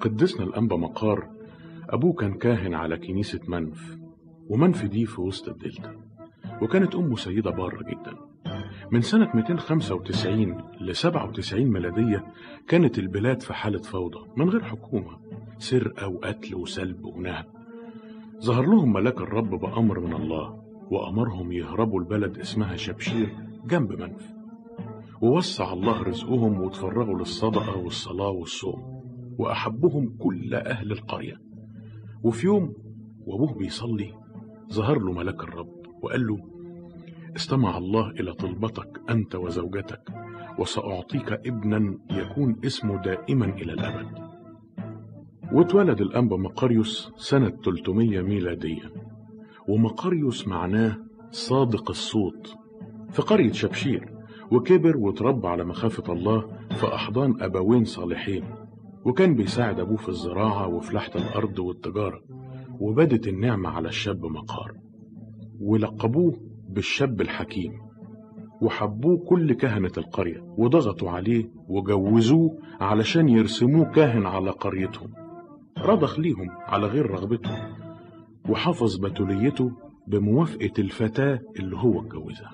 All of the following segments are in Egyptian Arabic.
قدسنا الأنبا مقار أبوه كان كاهن على كنيسة منف ومنف دي في وسط الدلتا وكانت أمه سيدة بارة جدا من سنة 295 ل 97 ميلادية كانت البلاد في حالة فوضى من غير حكومة سرقة وقتل وسلب ونهب ظهر لهم ملاك الرب بأمر من الله وأمرهم يهربوا البلد اسمها شبشير جنب منف ووسع الله رزقهم وتفرغوا للصدقة والصلاة والصوم وأحبهم كل أهل القرية وفي يوم وأبوه بيصلي ظهر له ملاك الرب وقال له استمع الله إلى طلبتك أنت وزوجتك وسأعطيك ابنا يكون اسمه دائما إلى الأبد واتولد الأنبا مقاريوس سنة 300 ميلادية ومقاريوس معناه صادق الصوت في قرية شبشير وكبر وتربى على مخافة الله في أحضان أبوين صالحين وكان بيساعد أبوه في الزراعة وفلاحة الأرض والتجارة وبدت النعمة على الشاب مقار ولقبوه بالشاب الحكيم وحبوه كل كهنة القرية وضغطوا عليه وجوزوه علشان يرسموه كاهن على قريتهم رضخ ليهم على غير رغبتهم وحفظ بتوليته بموافقة الفتاة اللي هو اتجوزها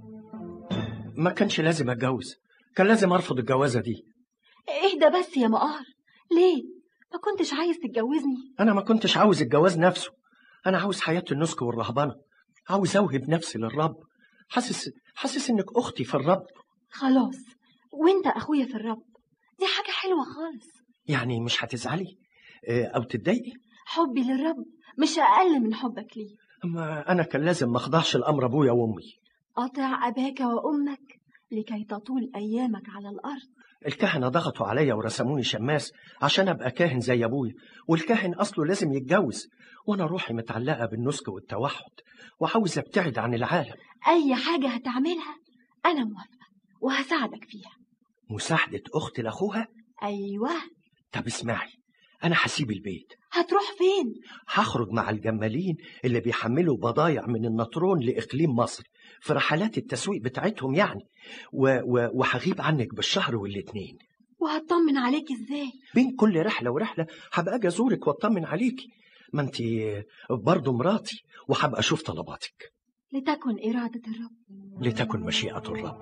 ما كانش لازم اتجوز كان لازم ارفض الجوازه دي اهدى بس يا مقار ليه ما كنتش عايز تتجوزني انا ما كنتش عاوز الجواز نفسه انا عاوز حياه النسك والرهبنه عاوز اوهب نفسي للرب حاسس حاسس انك اختي في الرب خلاص وانت اخويا في الرب دي حاجة حلوة خالص يعني مش هتزعلي آه، او تتضايقي حبي للرب مش اقل من حبك ليه اما انا كان لازم ما اخضعش لامر ابويا وامي أطع أباك وأمك لكي تطول أيامك على الأرض الكهنه ضغطوا عليا ورسموني شماس عشان ابقى كاهن زي ابويا والكاهن اصله لازم يتجوز وانا روحي متعلقه بالنسك والتوحد وعاوز ابتعد عن العالم أي حاجة هتعملها أنا موافقة وهساعدك فيها مساعده اخت لاخوها أيوة طب اسمعي انا هسيب البيت هتروح فين؟ هخرج مع الجمالين اللي بيحملوا بضايع من النطرون لإقليم مصر في رحلات التسويق بتاعتهم يعني و... و... وهغيب عنك بالشهر والاتنين وهطمن عليك إزاي؟ بين كل رحلة ورحلة هبقى أجي أزورك وأطمن عليكي ما أنت برضه مراتي وهبقى أشوف طلباتك لتكن إرادة الرب لتكن مشيئة الرب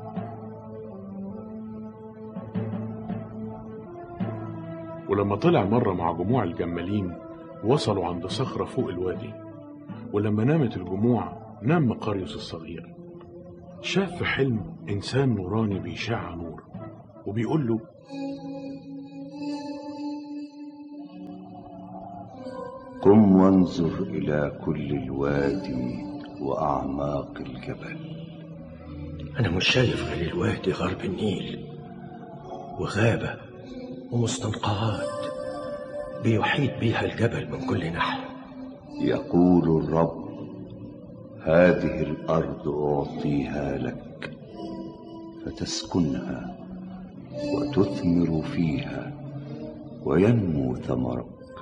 ولما طلع مرة مع جموع الجمالين وصلوا عند صخرة فوق الوادي ولما نامت الجموع نام مقاريوس الصغير شاف في حلم إنسان نوراني بيشع نور وبيقول له قم وانظر إلى كل الوادي وأعماق الجبل أنا مش شايف غير الوادي غرب النيل وغابة ومستنقعات بيحيط بيها الجبل من كل ناحية يقول الرب هذه الأرض أعطيها لك فتسكنها وتثمر فيها وينمو ثمرك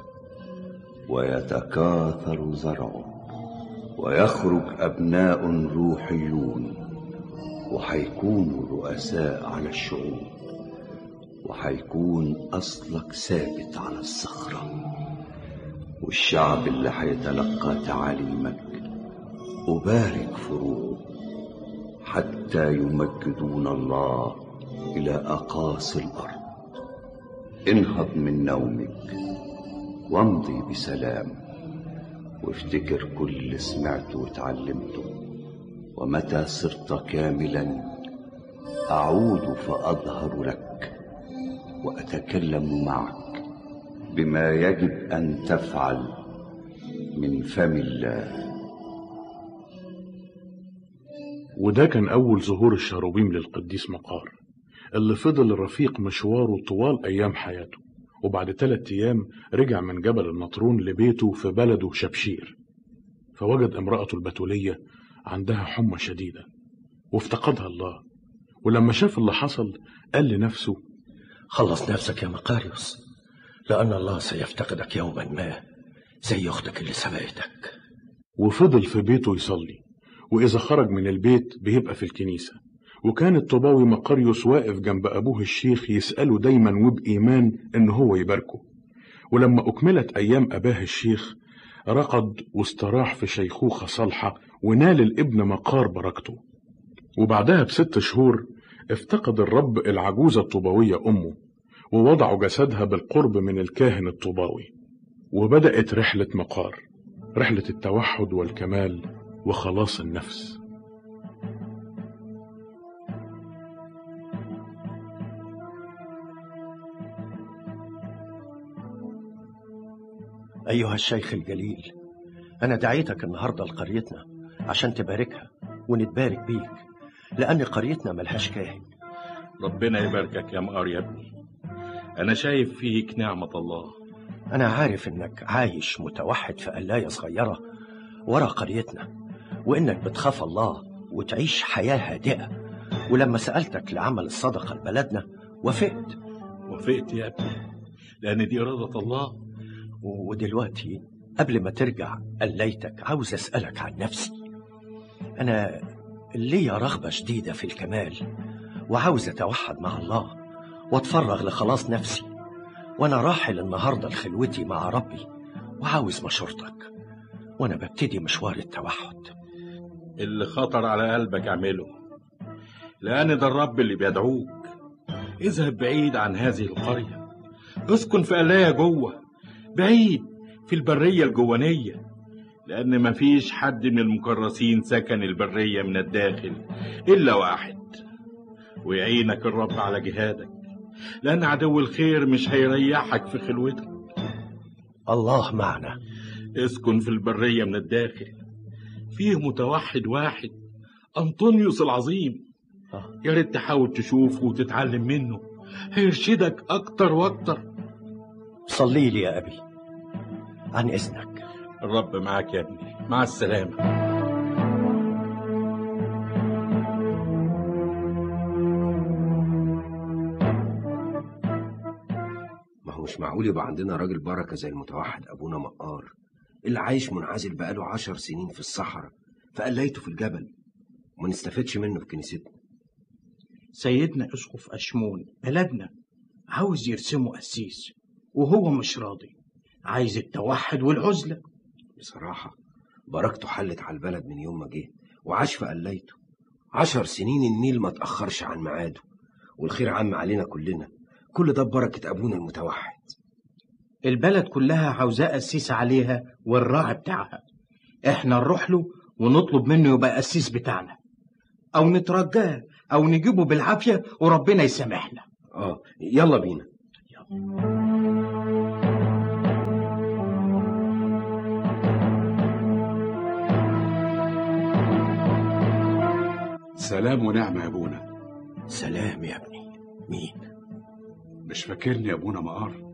ويتكاثر زرعك ويخرج أبناء روحيون وحيكونوا رؤساء على الشعوب وحيكون أصلك ثابت على الصخرة والشعب اللي حيتلقى تعاليمك أبارك فروعه حتى يمجدون الله إلى أقاصي الأرض انهض من نومك وامضي بسلام وافتكر كل اللي سمعته وتعلمته ومتى صرت كاملا أعود فأظهر لك وأتكلم معك بما يجب أن تفعل من فم الله وده كان أول ظهور الشاروبيم للقديس مقار اللي فضل رفيق مشواره طوال أيام حياته وبعد ثلاثة أيام رجع من جبل النطرون لبيته في بلده شبشير فوجد امرأته البتولية عندها حمى شديدة وافتقدها الله ولما شاف اللي حصل قال لنفسه خلص نفسك يا مقاريوس لأن الله سيفتقدك يوما ما زي أختك اللي سبقتك وفضل في بيته يصلي وإذا خرج من البيت بيبقى في الكنيسة وكان الطباوي مقاريوس واقف جنب أبوه الشيخ يسأله دايما وبإيمان إن هو يباركه ولما أكملت أيام أباه الشيخ رقد واستراح في شيخوخة صالحة ونال الابن مقار بركته وبعدها بست شهور افتقد الرب العجوزة الطوباوية أمه ووضعوا جسدها بالقرب من الكاهن الطوباوي وبدأت رحلة مقار رحلة التوحد والكمال وخلاص النفس أيها الشيخ الجليل أنا دعيتك النهاردة لقريتنا عشان تباركها ونتبارك بيك لأن قريتنا ملهاش كاهن ربنا يباركك يا مقار يا ابني أنا شايف فيك نعمة الله أنا عارف إنك عايش متوحد في قلاية صغيرة ورا قريتنا وإنك بتخاف الله وتعيش حياة هادئة ولما سألتك لعمل الصدقة لبلدنا وافقت وافقت يا ابني لأن دي إرادة الله ودلوقتي قبل ما ترجع قليتك عاوز أسألك عن نفسي أنا ليا رغبة شديدة في الكمال وعاوز أتوحد مع الله وأتفرغ لخلاص نفسي وأنا راحل النهاردة لخلوتي مع ربي وعاوز مشورتك وأنا ببتدي مشوار التوحد اللي خطر على قلبك اعمله لأن ده الرب اللي بيدعوك اذهب بعيد عن هذه القرية اسكن في قلاية جوه بعيد في البرية الجوانية لأن مفيش حد من المكرسين سكن البرية من الداخل إلا واحد ويعينك الرب على جهادك لأن عدو الخير مش هيريحك في خلوتك الله معنا اسكن في البرية من الداخل فيه متوحد واحد أنطونيوس العظيم آه. يا ريت تحاول تشوفه وتتعلم منه هيرشدك أكتر وأكتر صلي لي يا أبي عن إذنك الرب معاك يا ابني مع السلامة ما هو مش معقول يبقى عندنا راجل بركة زي المتوحد أبونا مقار اللي عايش منعزل بقاله عشر سنين في الصحراء فقليته في الجبل وما نستفدش منه في كنيستنا سيدنا اسقف اشمون بلدنا عاوز يرسمه قسيس وهو مش راضي عايز التوحد والعزلة بصراحة بركته حلت على البلد من يوم ما جه وعاش في قليته عشر سنين النيل ما تأخرش عن ميعاده والخير عم علينا كلنا كل ده ببركة أبونا المتوحد البلد كلها عاوزاه قسيس عليها والراعي بتاعها احنا نروح له ونطلب منه يبقى قسيس بتاعنا او نترجاه او نجيبه بالعافية وربنا يسامحنا آه يلا بينا سلام ونعمة يا أبونا سلام يا ابني مين؟ مش فاكرني يا أبونا مقار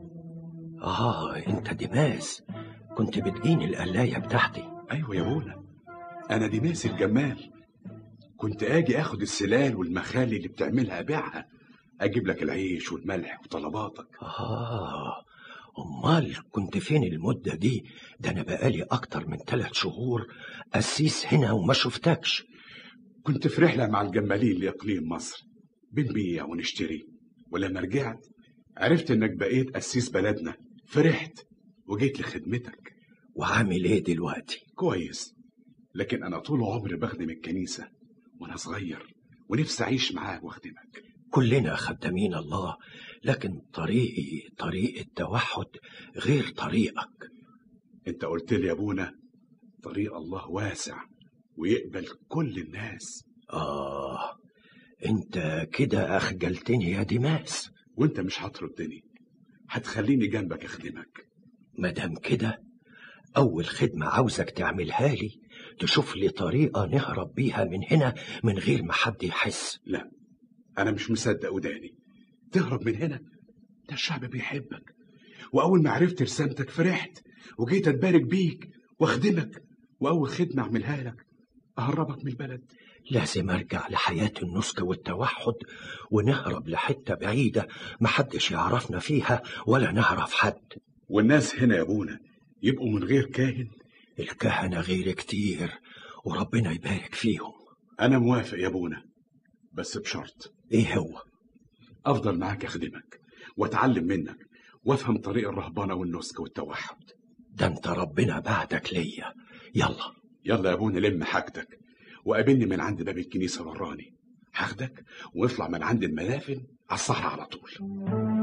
آه أنت ديماس كنت بتجيني القلاية بتاعتي أيوة يا أبونا أنا ديماس الجمال كنت أجي أخد السلال والمخالي اللي بتعملها أبيعها أجيب لك العيش والملح وطلباتك آه أمال كنت فين المدة دي ده أنا بقالي أكتر من ثلاث شهور قسيس هنا وما شفتكش كنت في رحلة مع الجمالين لإقليم مصر بنبيع ونشتري ولما رجعت عرفت إنك بقيت قسيس بلدنا فرحت وجيت لخدمتك وعامل إيه دلوقتي؟ كويس لكن أنا طول عمري بخدم الكنيسة وأنا صغير ونفسي أعيش معاك وأخدمك كلنا خدامين الله لكن طريقي طريق التوحد غير طريقك أنت قلت لي يا أبونا طريق الله واسع ويقبل كل الناس آه أنت كده أخجلتني يا ديماس وأنت مش هتردني هتخليني جنبك أخدمك مادام كده أول خدمة عاوزك تعملها لي تشوف لي طريقة نهرب بيها من هنا من غير ما حد يحس لا أنا مش مصدق وداني تهرب من هنا ده الشعب بيحبك وأول ما عرفت رسالتك فرحت وجيت أتبارك بيك وأخدمك وأول خدمة أعملها لك أهربك من البلد لازم أرجع لحياة النسك والتوحد ونهرب لحتة بعيدة محدش يعرفنا فيها ولا نعرف حد والناس هنا يا أبونا يبقوا من غير كاهن الكهنة غير كتير وربنا يبارك فيهم أنا موافق يا أبونا بس بشرط إيه هو؟ أفضل معاك أخدمك وأتعلم منك وافهم طريق الرهبنة والنسك والتوحد ده انت ربنا بعدك ليا يلا يلا يا ابونا لم حاجتك وقابلني من عند باب الكنيسة وراني هاخدك ونطلع من عند الملافن على الصحراء على طول